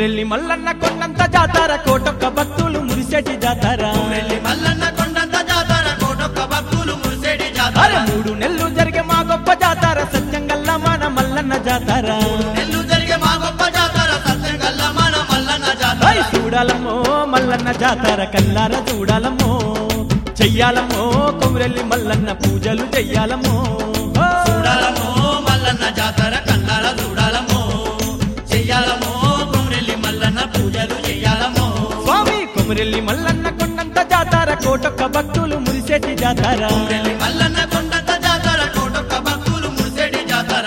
కొమరెల్లి మల్లన్న కొండంత జాతార కోటొక్క భక్తులు మురిసెటి జాతార వెళ్ళి మల్లన్న కొండంత జాతర కోటొక్క భక్తులు మురిసేటి అరే జాతర మూడు నెలలు జరిగే మా గొప్ప జాతార సత్యంగల్ల మన మల్లన్న జాతార నెల్లు జరిగే మా గొప్ప జాతర సత్యం గల్ల మన మల్లన్న జాతర ఐ చూడాలమ్మో మల్లన్న జాతార కల్లార చూడాలమ్మో చెయ్యాలమ్మో కొమరెల్లి మల్లన్న పూజలు చెయ్యాలమ్మో ఓ! చూడాలమో మల్లన్న జాతర కన్నాల చూడాలమో చెయ్యాలమో కొమరెల్లి మల్లన్న పూజలు చెయ్యాలమో స్వామి కొమరెల్లి మల్లన్న కొండంత జాతార కోటొక్క భక్తులు మురిసెటి జాతార కొమరెల్లి మల్లన్న కొండంత జాతర కోటొక్క భక్తులు మురిసేటి జాతర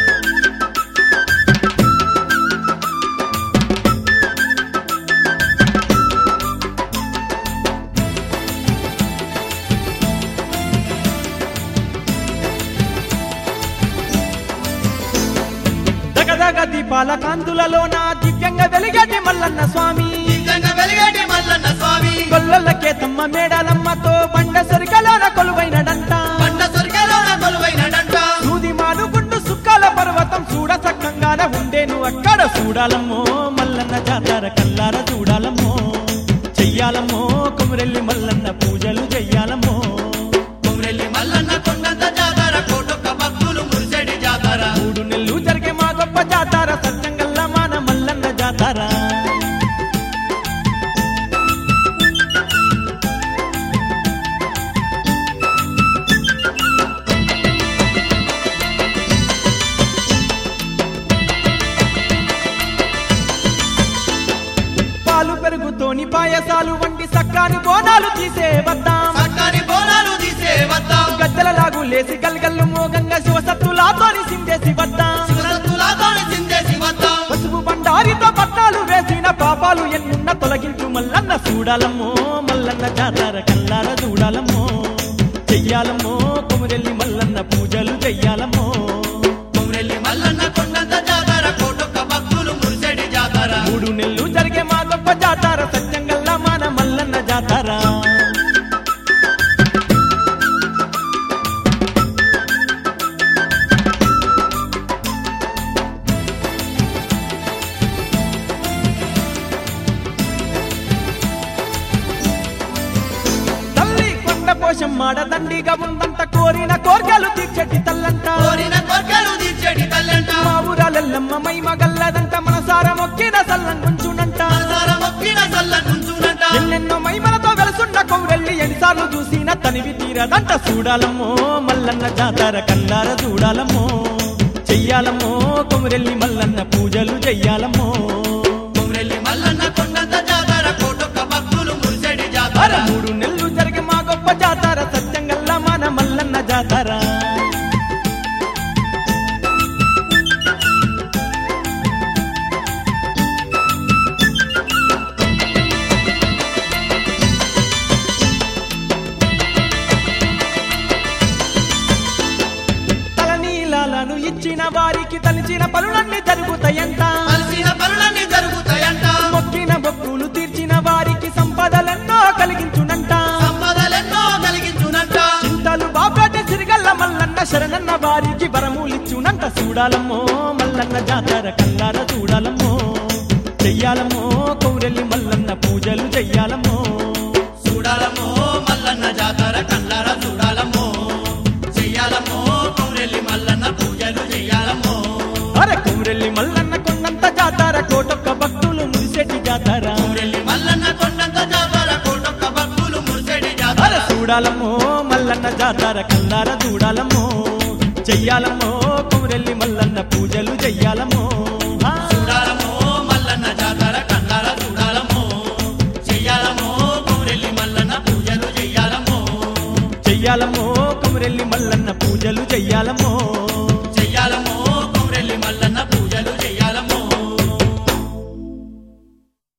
దగదగ దీపాల కాంతులలోన దివ్యంగా వెలిగేటి మల్లన్న స్వామి నిజంగా వెలిగేటి మల్లన్న స్వామి గొల్లలకే తమ్మ మేడాలమ్మతో బండ సరికలోన కొలువైనడంట పండ స్వర్గలోన కొలువైనడంట సూది మానుగుండు సుక్కాల పర్వతం చూడ సక్కంగానే ఉండేను అక్కడ చూడాలమ్మో మల్లన్న జాతర కల్లార చూడాలమ్మో చెయ్యాలమ్మో కొమరెల్లి మల్లన్న పూజలు చెయ్యాలమ్మో కొమరెల్లి మల్లన్న కొండంత జాతర కోటొక్క భక్తులు మురిసేటి జాతర మూడు నెలలు జరిగే మా గొప్ప జాతర సత్యంగల్ల మన మల్లన్న జాతర పాలు పెరుగుతోని పాయసాలు వంటి సక్కాని బోనాలు తీసే వద్దాం సక్కని బోనాలు తీసే వద్దాం గద్దెల లాగు లేసి గల్గల్లు మోగంగా శివసత్తులాతోని సిందేసి వద్దాం శివసత్తులాతోని సిందేసి వద్దాం పసుపు బండారితో పట్టాలు వేసిన పాపాలు ఎన్నున్న తొలగించు మల్లన్న చూడాలమ్మో మల్లన్న జాతర కల్లార చూడాలమ్మో చెయ్యాలమ్మో కొమురెల్లి మల్లన్న పూజలు చెయ్యాలమ్మో కొమరెల్లి మల్లన్న కొండంత జాతర కోటొక్క భక్తులు మురిసేటి జాతర మూడు నెలలు జరిగే మా గొప్ప జాతర సత్యంగల్ల మన మల్లన్న జాతర తల్లి కొండ పోషం మాడ దండిగా ఉందంట కోరిన కోర్కెలు తీర్చటి తల్లంట కోరిన కొర్కలు తీర్చేటి తల్లంట మా ఊరాలెల్లమ్మ మై మగల్లదంట మనసార మొక్కిన సల్లంగుంచునంట మనసార మొక్కిన సల్ల నుంచునంట ఎన్నెన్నో మైమలతో వెలుసున్న కౌరెల్లి ఎన్నిసార్లు చూసిన తనివి తీరదంట చూడాలమ్మో మల్లన్న జాతర కల్లార చూడాలమ్మో చెయ్యాలమ్మో కొమురెల్లి మల్లన్న పూజలు చెయ్యాలమ్మో కొమరెల్లి మల్లన్న కొండంత జాతర కోటొక్క భక్తులు మురిసేటి అర జాతర మూడు నెలలు జరిగే మా గొప్ప జాతర సత్యంగల్ల మన మల్లన్న జాతర తలనీలాలను ఇచ్చిన వారికి తలిచిన పనులన్నీ జరుగుతాయంట కలిసిన పనులన్నీ జరుగుతాయంట మొక్కిన మొక్కులు తీర్చిన వారికి సంపదలెన్నో కలిగించునంట సంపదలెన్నో కలిగించునంట చింతలు బాపేట సిరిగల్ల మల్లన్న శరణన్న వారికి వరములిచ్చునంట చూడాలమ్మో మల్లన్న జాతర కల్లార చూడాలమ్మో చెయ్యాలమ్మో కౌరెల్లి మల్లన్న పూజలు చెయ్యాలమ్మో చూడాలమ్మో మల్లన్న జాతర కన్నార చూడాలమ్మో చెయ్యాలమ్మో కొమరెల్లి మల్లన్న పూజలు చెయ్యాలమ్మో అరే కౌరెల్లి మల్లన్న కొండంత జాతర కోటొక్క భక్తులు మురిసెటి జాతర కొమరెల్లి మల్లన్న కొండంత జాతర కోటొక్క భక్తులు మురిసేటి జాతర అరే చూడాలమ్మో మల్లన్న జాతర కల్లార చూడాలమ్మో చెయ్యాలమ్మో కౌరెల్లి మల్లన్న పూజలు చెయ్యాలమ్మో ఆ. చూడాలమ్మో మల్లన్న జాతర కన్నార చూడాలమ్మో చెయ్యాలమ్మో కొమరెల్లి మల్లన్న పూజలు చెయ్యాలమ్మో చెయ్యాలమ్మో కొమరెల్లి మల్లన్న పూజలు చెయ్యాలమ్మో